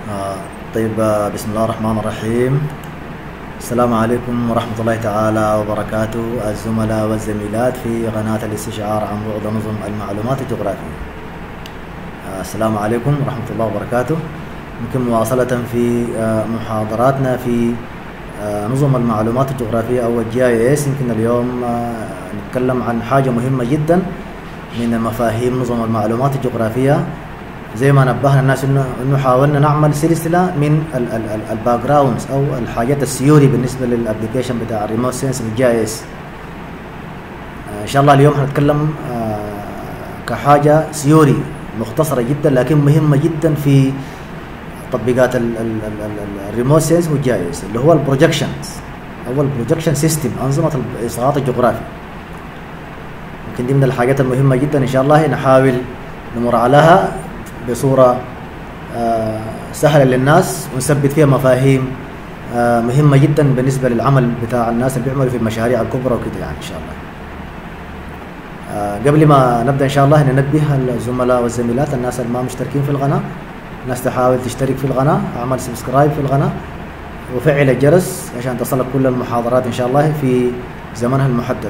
آه طيب آه، بسم الله الرحمن الرحيم السلام عليكم ورحمة الله تعالى وبركاته الزملاء والزميلات في قناة الاستشعار عن بعد نظم المعلومات الجغرافية آه السلام عليكم ورحمة الله وبركاته يمكن مواصلة في آه محاضراتنا في آه نظم المعلومات الجغرافية أو الجي اي اس يمكن اليوم آه نتكلم عن حاجة مهمة جدا من مفاهيم نظم المعلومات الجغرافية زي ما نبهنا الناس انه انه حاولنا نعمل سلسله من الباك جراوندز او الحاجات السيوري بالنسبه للابلكيشن بتاع الريموت سنس والجي اس ان شاء الله اليوم هنتكلم آه، كحاجه سيوري مختصره جدا لكن مهمه جدا في تطبيقات الريموت سنس والجي اس اللي هو البروجكشنز او البروجكشن سيستم انظمه الاسقاط الجغرافي يمكن دي من الحاجات المهمه جدا ان شاء الله نحاول نمر عليها بصورة آه، سهلة للناس ونثبت فيها مفاهيم آه، مهمة جدا بالنسبة للعمل بتاع الناس اللي بيعملوا في المشاريع الكبرى وكده يعني إن شاء الله آه، قبل ما نبدأ إن شاء الله ننبه الزملاء والزميلات الناس اللي ما مشتركين في القناة الناس تحاول تشترك في القناة اعمل سبسكرايب في القناة وفعل الجرس عشان تصلك كل المحاضرات إن شاء الله في زمنها المحدد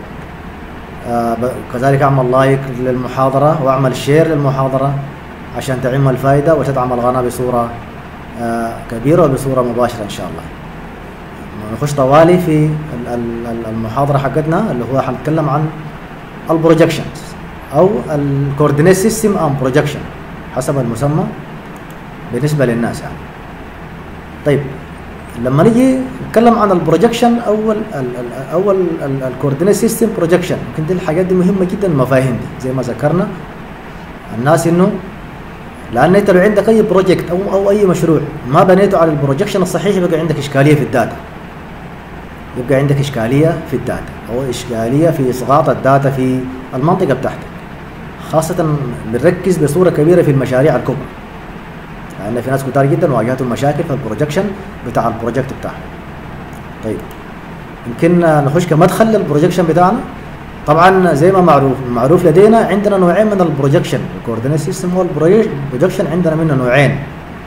كذلك اعمل لايك للمحاضرة واعمل شير للمحاضرة عشان تعم الفائدة وتدعم القناة بصورة آه، كبيرة وبصورة مباشرة إن شاء الله نخش طوالي في المحاضرة حقتنا اللي هو حنتكلم عن البروجكشنز أو الكوردينيت سيستم أم بروجكشن حسب المسمى بالنسبة للناس يعني طيب لما نيجي نتكلم عن البروجكشن او ال او الكوردينيت سيستم بروجكشن يمكن دي الحاجات دي مهمه جدا المفاهيم دي زي ما ذكرنا الناس انه لان انت لو عندك اي بروجكت او او اي مشروع ما بنيته على البروجكشن الصحيح يبقى عندك اشكاليه في الداتا يبقى عندك اشكاليه في الداتا او اشكاليه في اسقاط الداتا في المنطقه بتاعتك خاصه بنركز بصوره كبيره في المشاريع الكبرى لان في ناس كتار جدا واجهتهم مشاكل في البروجكشن بتاع البروجكت بتاعهم طيب يمكن نخش كمدخل للبروجكشن بتاعنا طبعا زي ما معروف معروف لدينا عندنا نوعين من البروجكشن الكوردينيت سيستم هو البروجكشن عندنا منه نوعين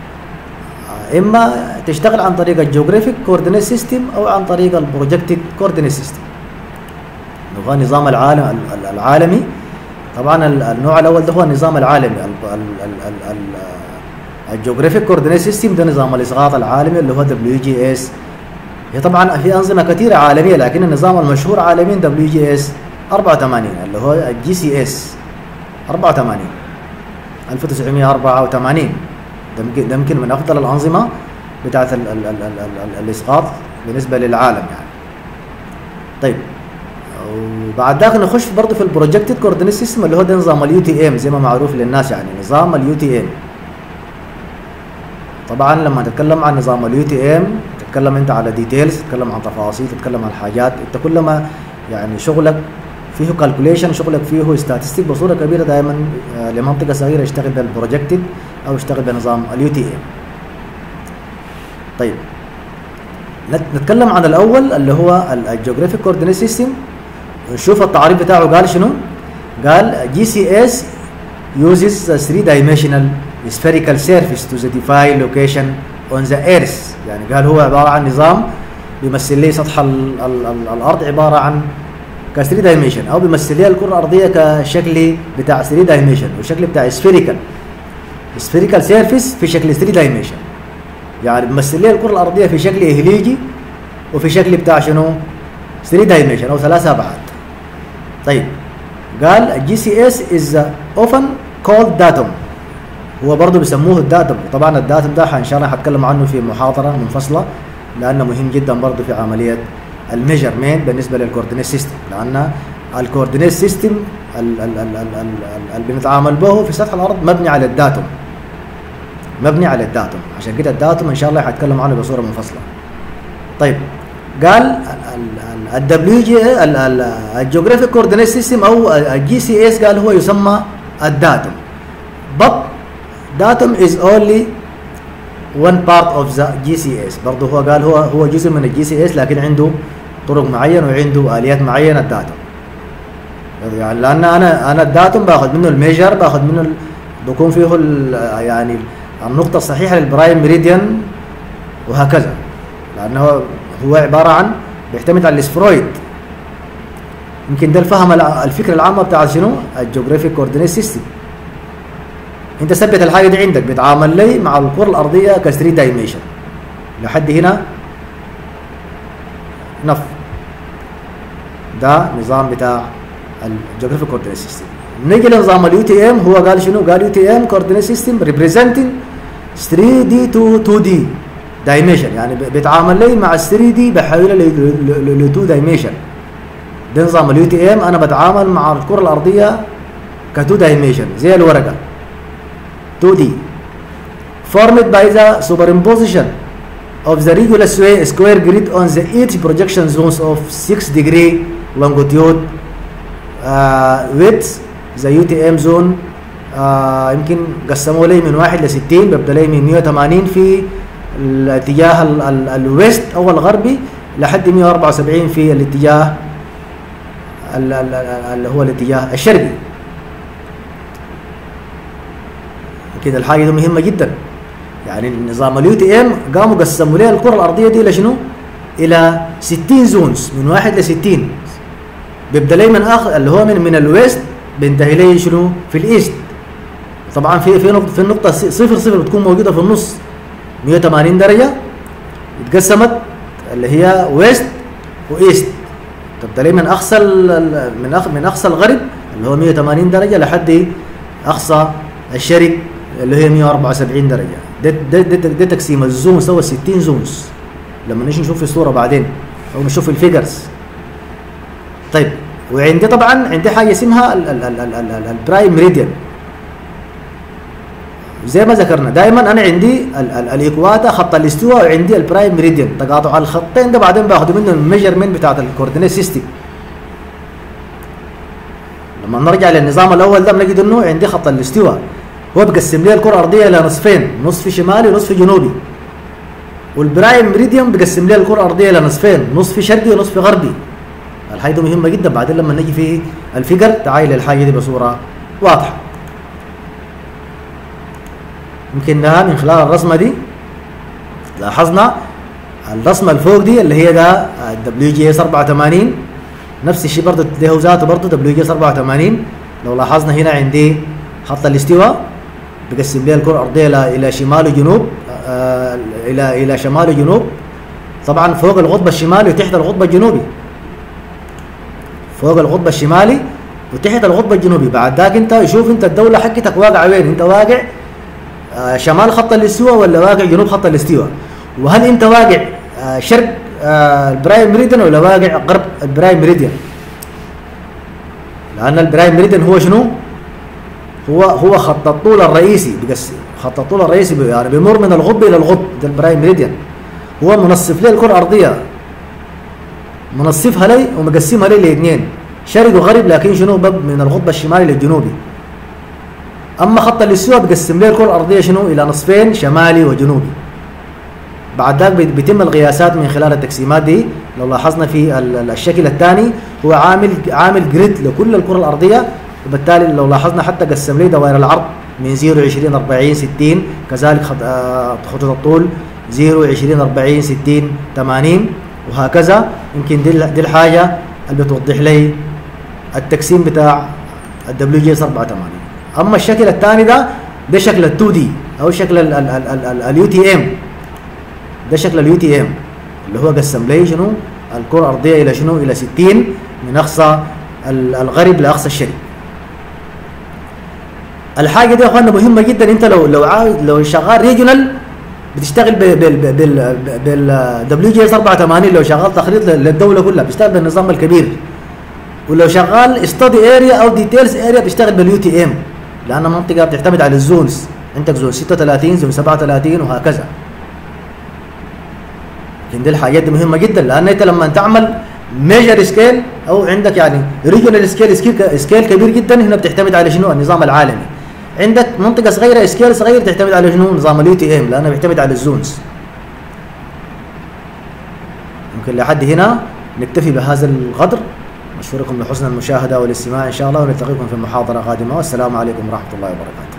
اما تشتغل عن طريق الجيوغرافيك كوردينيت سيستم او عن طريق البروجكتد كوردينيت سيستم هو النظام العالم العالمي طبعا النوع الاول ده هو النظام العالمي الجيوغرافيك كوردينيت سيستم ده نظام الاسقاط العالمي اللي هو دبليو جي اس هي طبعا في انظمه كثيره عالميه لكن النظام المشهور عالميا دبليو جي اس 84 اللي هو الجي سي اس 84 1984 ده يمكن من افضل الانظمه بتاعت ال ال ال ال ال الاسقاط بالنسبه للعالم يعني طيب وبعد ذاك نخش برضه في البروجكتد كوردينيت سيستم اللي هو ده نظام اليو تي ام زي ما معروف للناس يعني نظام اليو تي ام طبعا لما تتكلم عن نظام اليو تي ام تتكلم انت على ديتيلز تتكلم عن تفاصيل تتكلم عن حاجات انت كلما يعني شغلك فيه كالكوليشن شغلك فيه ستاتستيك بصوره كبيره دائما لمنطقه صغيره يشتغل بالبروجكتد او يشتغل بنظام اليو تي ام طيب نتكلم عن الاول اللي هو الجيوغرافيك كوردينيت سيستم نشوف التعريف بتاعه قال شنو قال جي سي اس uses a three dimensional spherical surface to define location on the earth يعني قال هو عباره عن نظام بيمثل لي سطح ال ال ال الارض عباره عن ك 3 دايمنشن او بيمثل لي الكره الارضيه كشكل بتاع 3 دايمنشن والشكل بتاع سفيريكال سفيريكال سيرفيس في شكل 3 دايمنشن يعني بيمثل لي الكره الارضيه في شكل اهليجي وفي شكل بتاع شنو 3 دايمنشن او ثلاث ابعاد طيب قال الجي سي اس از اوفن كولد داتوم هو برضه بيسموه الداتم طبعا الداتم ده ان شاء الله حتكلم عنه في محاضره منفصله لانه مهم جدا برضه في عمليه الميجرمنت بالنسبه للكوردينيت سيستم لان الكوردينيت سيستم اللي بنتعامل به في سطح الارض مبني على الداتم مبني على الداتم عشان كده الداتم ان شاء الله حتكلم عنه بصوره منفصله طيب قال الدبليو جي الجيوغرافيك كوردينيت سيستم او الجي سي اس قال هو يسمى الداتم but datum is only one part of the GCS برضه هو قال هو هو جزء من الجي سي اس لكن عنده طرق معينه وعنده اليات معينه الداتم يعني لان انا انا الداتم باخذ منه الميجر باخذ منه بكون فيه يعني النقطة الصحيحة للبرايم ميريديان وهكذا لأنه هو عبارة عن بيعتمد على الاسفرويد يمكن ده الفهم الفكرة العامة بتاعت شنو؟ الجغرافيك كوردينيت سيستم انت ثبت الحاجة دي عندك بيتعامل لي مع الكرة الأرضية ك 3 دايمنشن لحد هنا نف ده نظام بتاع الجغرافيك كوردينيت سيستم نيجي لنظام اليو تي ام هو قال شنو؟ قال يو تي ام كوردينيت سيستم ريبريزنتنج 3 دي تو 2 دي دايمنشن يعني بيتعامل لي مع ال 3 دي بحولها ل 2 دايمنشن ده نظام اليو تي ام انا بتعامل مع الكره الارضيه ك 2 دايمنشن زي الورقه 2 دي formed by the superimposition of the regular square grid on the each projection zones of 6 degree longitude uh, width the UTM zone uh, يمكن قسموا لي من 1 ل 60 ببدا لي من 180 في الاتجاه الويست او الغربي لحد 174 في الاتجاه اللي هو الاتجاه الشرقي كده الحاجه دي مهمه جدا يعني نظام اليو تي ام قاموا قسموا لي الكره الارضيه دي لشنو؟ الى 60 زونز من واحد ل 60 بيبدا لي من اخر اللي هو من من الويست بينتهي لي شنو؟ في الايست طبعا في في نقطه في النقطه صفر صفر بتكون موجوده في النص 180 درجه اتقسمت اللي هي ويست وايست تبدا لي من اقصى من أخ من اقصى الغرب اللي هو 180 درجه لحد اقصى الشرق اللي هي 174 درجه ده ده ده, ده تقسيم الزون سوى 60 زونز لما نيجي نشوف في الصوره بعدين او نشوف الفيجرز طيب وعندي طبعا عندي حاجه اسمها البرايم ميريديان زي ما ذكرنا دائما انا عندي الايكواتا خط الاستواء وعندي البرايم ميريديان تقاطع الخطين ده بعدين باخذ منه الميجرمنت بتاعت الكوردينيت سيستم لما نرجع للنظام الاول ده بنجد انه عندي خط الاستواء هو بقسم لي الكره الارضيه الى نصفين نصف شمالي ونصف جنوبي والبرايم ميريديان بقسم لي الكره الارضيه الى نصفين نصف شرقي ونصف غربي الحاجه دي مهمه جدا بعدين لما نجي في الفقر تعايل الحاجه دي بصوره واضحه يمكن ده من خلال الرسمه دي لاحظنا الرسمه الفوق دي اللي هي ده دبليو جي اس 84 نفس الشيء برضه ده هو ذاته برضه دبليو جي اس 84 لو لاحظنا هنا عندي خط الاستواء بقسم لي الكره الارضيه الى شمال وجنوب آه الى الى شمال وجنوب طبعا فوق القطب الشمالي وتحت القطب الجنوبي فوق القطب الشمالي وتحت القطب الجنوبي بعد ذاك انت شوف انت الدوله حقتك واقعه وين انت واقع آه شمال خط الاستواء ولا واقع جنوب خط الاستواء وهل انت واقع آه شرق آه البرايم ميريديان ولا واقع غرب البرايم ميريديان لان البرايم ميريديان هو شنو هو هو خط الطول الرئيسي بقسم خط الطول الرئيسي يعني بيمر من القطب الى القطب ده البرايم ميريديان هو منصف لي الكره الارضيه منصفها لي ومقسمها لي لاثنين شرق وغرب لكن شنو من القطب الشمالي للجنوبي اما خط الاستواء بقسم لي الكره الارضيه شنو الى نصفين شمالي وجنوبي بعد ذلك بيتم القياسات من خلال التقسيمات دي لو لاحظنا في الشكل الثاني هو عامل عامل جريد لكل الكره الارضيه وبالتالي لو لاحظنا حتى قسم لي دوائر العرض من 0 20 40 60 كذلك خطوط الطول 0 20 40 60 80 وهكذا يمكن دي, دي الحاجه اللي بتوضح لي التقسيم بتاع الدبليو جي اس 84 اما الشكل الثاني ده ده شكل ال 2 دي او شكل اليو تي ام ده شكل اليو تي ام اللي هو قسم لي شنو الكره الارضيه الى شنو الى 60 من اقصى الغرب لاقصى الشرق الحاجه دي يا اخوانا مهمه جدا انت لو لو عاوز لو شغال ريجونال بتشتغل بال بال بال دبليو جي اس 84 لو شغال تخريط للدوله كلها بتشتغل بالنظام الكبير ولو شغال ستادي اريا او ديتيلز اريا بتشتغل باليو تي ام لان المنطقه بتعتمد على الزونز عندك زون 36 زون 37 وهكذا لكن دي الحاجات دي مهمه جدا لان انت لما تعمل ميجر سكيل او عندك يعني ريجونال سكيل سكيل كبير جدا هنا بتعتمد على شنو النظام العالمي عندك منطقه صغيره سكيل صغير تعتمد على شنو نظام اليو تي ام لانه بيعتمد على الزونز ممكن لحد هنا نكتفي بهذا القدر نشكركم لحسن المشاهده والاستماع ان شاء الله ونلتقيكم في محاضره قادمه والسلام عليكم ورحمه الله وبركاته